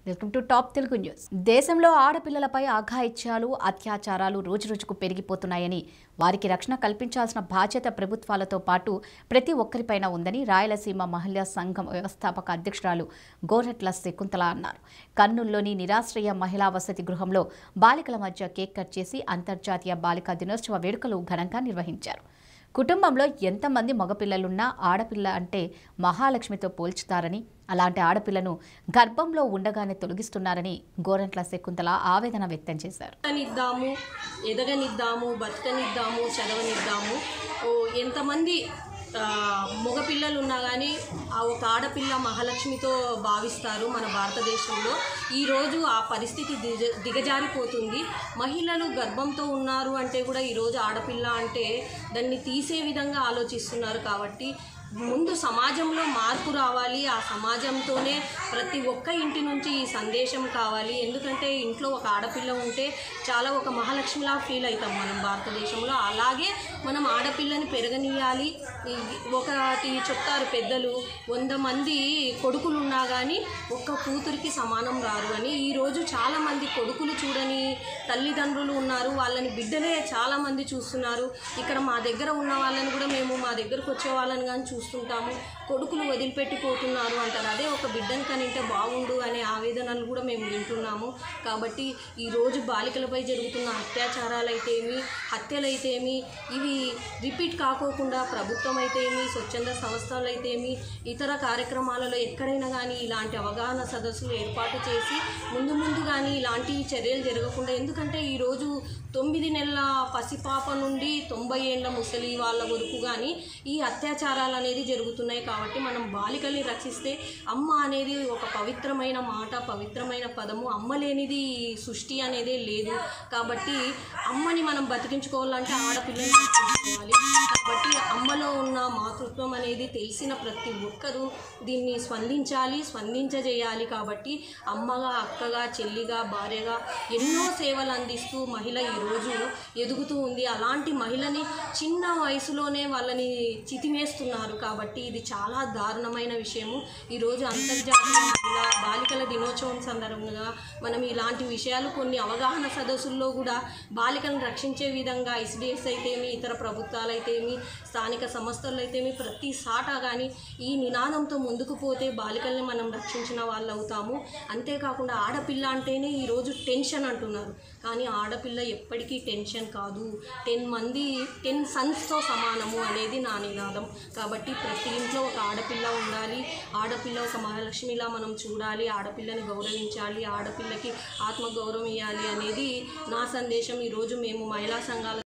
welcome to top Telugu news దేశంలో ఆడపిల్లలపై అఘాయిత్యాలు అత్యాచారాలు రోజురోజుకు పెరిగిపోతున్నాయని వారికి రక్షణ కల్పించాల్సిన బాధ్యత ప్రభుత్వాలతో పాటు ప్రతి ఒక్కరిపైన ఉందని రాయలసీమ మహిళా సంఘం వ్యవస్థాపక అధ్యక్షురాలు గోరట్ల శకుంతల అన్నారు కర్నూలులోని నిరాశ్రయ మహిళా వసతి గృహంలో బాలికల మధ్య కేక్ కట్ చేసి అంతర్జాతీయ బాలికా దినోత్సవ వేడుకలు ఘనంగా నిర్వహించారు కుటుంబంలో ఎంతమంది మగపిల్లలున్నా ఆడపిల్ల అంటే మహాలక్ష్మితో పోల్చుతారని అలాంటి ఆడపిల్లను గర్భంలో ఉండగానే తొలగిస్తున్నారని గోరంట్ల శకుంతల ఆవేదన వ్యక్తం చేశారు ఎదగనిద్దాము ఎదగనిద్దాము బతకనిద్దాము చదవనిద్దాము ఓ ఎంతమంది ఆ, మగపిల్లలు ఉన్నా కానీ ఆ ఒక ఆడపిల్ల మహాలక్ష్మితో భావిస్తారు మన భారతదేశంలో ఈరోజు ఆ పరిస్థితి దిగ దిగజారిపోతుంది మహిళలు గర్భంతో ఉన్నారు అంటే కూడా ఈరోజు ఆడపిల్ల అంటే దాన్ని తీసే విధంగా ఆలోచిస్తున్నారు కాబట్టి ముందు సమాజంలో మార్పు రావాలి ఆ సమాజంతోనే ప్రతి ఒక్క ఇంటి నుంచి ఈ సందేశం కావాలి ఎందుకంటే ఇంట్లో ఒక ఆడపిల్ల ఉంటే చాలా ఒక మహాలక్ష్మిలా ఫీల్ అవుతాం మనం భారతదేశంలో అలాగే మనం ఆడపిల్లని పెరగనియాలి ఈ- ఒకటి చెప్తారు పెద్దలు వంద మంది కొడుకులు ఉన్నా కానీ ఒక్క కూతురికి సమానం రారు అని ఈరోజు చాలామంది కొడుకులు చూడని తల్లిదండ్రులు ఉన్నారు వాళ్ళని బిడ్డలే చాలామంది చూస్తున్నారు ఇక్కడ మా దగ్గర ఉన్న వాళ్ళని కూడా మేము మా దగ్గరకు వచ్చే వాళ్ళని కానీ చూస్తుంటాము కొడుకులు వదిలిపెట్టిపోతున్నారు అంటారు అదే ఒక బిడ్డని కనింటే బాగుండు అనే ఆవేదనలు కూడా మేము వింటున్నాము కాబట్టి ఈరోజు బాలికలపై జరుగుతున్న అత్యాచారాలైతేమి హత్యలైతేమి ఇవి రిపీట్ కాకోకుండా ప్రభుత్వం అయితేమి స్వచ్ఛంద సంస్థలు అయితేమి ఇతర కార్యక్రమాలలో ఎక్కడైనా కానీ ఇలాంటి అవగాహన సదస్సులు ఏర్పాటు చేసి ముందు ముందు కానీ ఇలాంటి చర్యలు జరగకుండా ఎందుకంటే ఈరోజు తొమ్మిది నెలల పసిపాప నుండి తొంభై ఏళ్ళ ముసలి వాళ్ళ వరకు కానీ ఈ అత్యాచారాలు అనేది జరుగుతున్నాయి కాబట్టి మనం బాలికల్ని రక్షిస్తే అమ్మ అనేది ఒక పవిత్రమైన మాట పవిత్రమైన పదము అమ్మ లేనిది ఈ సృష్టి అనేదే లేదు కాబట్టి అమ్మని మనం బతికించుకోవాలంటే ఆడపిల్లని బతికించుకోవాలి కాబట్టి అమ్మలో ఉన్న మాతృత్వం అనేది తెలిసిన ప్రతి ఒక్కరూ దీన్ని స్పందించాలి స్పందించజేయాలి కాబట్టి అమ్మగా అక్కగా చెల్లిగా భార్యగా ఎన్నో సేవలు అందిస్తూ మహిళ ఈరోజు ఎదుగుతూ ఉంది అలాంటి మహిళని చిన్న వయసులోనే వాళ్ళని చితిమేస్తున్నారు కాబట్టి ఇది చాలా దారుణమైన విషయము ఈరోజు అంతర్జాతీయ మహిళా బాలికల దినోత్సవం సందర్భంగా మనం ఇలాంటి విషయాలు కొన్ని అవగాహన సదస్సుల్లో కూడా బాలికలను రక్షించే విధంగా ఎస్డిఎస్ అయితేమి ఇతర ప్రభుత్వాలు అయితేమి స్థానిక సంస్థలు అయితేమి ప్రతి సాట కానీ ఈ నినాదంతో ముందుకు పోతే బాలికల్ని మనం రక్షించిన వాళ్ళు అవుతాము అంతేకాకుండా ఆడపిల్ల అంటేనే ఈరోజు టెన్షన్ అంటున్నారు కానీ ఆడపిల్ల ఎప్పటికీ టెన్షన్ కాదు టెన్ మంది టెన్ సన్స్తో సమానము అనేది నా నినాదం కాబట్టి ప్రతి ఇంట్లో ఒక ఆడపిల్ల ఉండాలి ఆడపిల్ల ఒక మహాలక్ష్మిలా మనం చూడాలి ఆడపిల్లని గౌరవించాలి ఆడపిల్లకి ఆత్మగౌరవం ఇవ్వాలి అనేది నా సందేశం ఈరోజు మేము మహిళా సంఘాల